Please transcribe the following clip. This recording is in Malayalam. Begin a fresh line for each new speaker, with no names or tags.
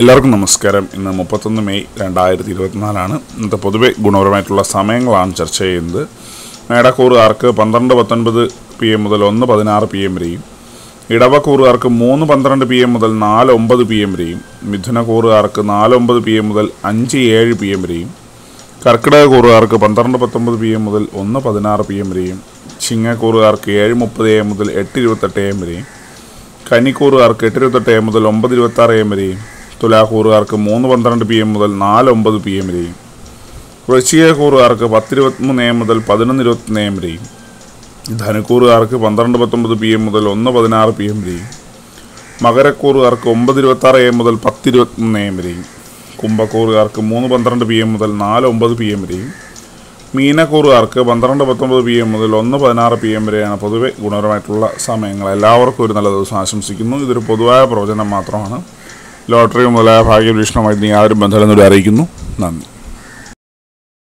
എല്ലാവർക്കും നമസ്കാരം ഇന്ന് മുപ്പത്തൊന്ന് മെയ് രണ്ടായിരത്തി ഇരുപത്തിനാലാണ് ഇന്നത്തെ പൊതുവെ ഗുണപരമായിട്ടുള്ള സമയങ്ങളാണ് ചർച്ച ചെയ്യുന്നത് മേടക്കൂറുകാർക്ക് പന്ത്രണ്ട് പത്തൊൻപത് പി എം മുതൽ ഒന്ന് പതിനാറ് പി എം വരെയും ഇടവക്കൂറുകാർക്ക് മൂന്ന് പന്ത്രണ്ട് പി എം മുതൽ നാല് ഒമ്പത് പി എം വരെയും മിഥുനക്കൂറുകാർക്ക് നാല് ഒമ്പത് പി എം മുതൽ അഞ്ച് ഏഴ് പി എം വരെയും കർക്കിടക കൂറുകാർക്ക് പന്ത്രണ്ട് പത്തൊമ്പത് പി എം മുതൽ ഒന്ന് പതിനാറ് പി എം വരെയും ചിങ്ങക്കൂറുകാർക്ക് ഏഴ് മുപ്പത് എ എം മുതൽ എട്ട് ഇരുപത്തെട്ട് എ എം വരെയും കന്നിക്കൂറുകാർക്ക് എട്ട് ഇരുപത്തെട്ട് എം മുതൽ ഒമ്പത് ഇരുപത്താറ് എം വരെയും തുലാക്കൂറുകാർക്ക് മൂന്ന് പന്ത്രണ്ട് പി എം മുതൽ നാല് ഒമ്പത് പി എം വരെയും വൃശ്ചികക്കൂറുകാർക്ക് പത്ത് ഇരുപത്തിമൂന്ന് എം മുതൽ പതിനൊന്ന് ഇരുപത്തൊന്ന് എം വരെയും ധനുക്കൂറുകാർക്ക് പന്ത്രണ്ട് പത്തൊമ്പത് പി എം മുതൽ ഒന്ന് പതിനാറ് പി എം വരെയും മകരക്കൂറുകാർക്ക് ഒമ്പത് ഇരുപത്താറ് എം മുതൽ പത്ത് ഇരുപത്തിമൂന്ന് എം വരെയും കുംഭക്കൂറുകാർക്ക് മൂന്ന് പന്ത്രണ്ട് പി എം മുതൽ നാല് ഒമ്പത് പി എം വരെയും മീനക്കൂറുകാർക്ക് പന്ത്രണ്ട് പത്തൊമ്പത് പി എം മുതൽ ഒന്ന് പതിനാറ് പി എം വരെയാണ് പൊതുവെ ഗുണപരമായിട്ടുള്ള സമയങ്ങൾ എല്ലാവർക്കും ഒരു നല്ല ദിവസം ആശംസിക്കുന്നു ഇതൊരു പൊതുവായ പ്രവചനം മാത്രമാണ് ലോട്ടറി മുതലായ ഭാഗ്യവീക്ഷണമായിട്ട് യാതൊരു ബന്ധമില്ലെന്നൊരു അറിയിക്കുന്നു നന്ദി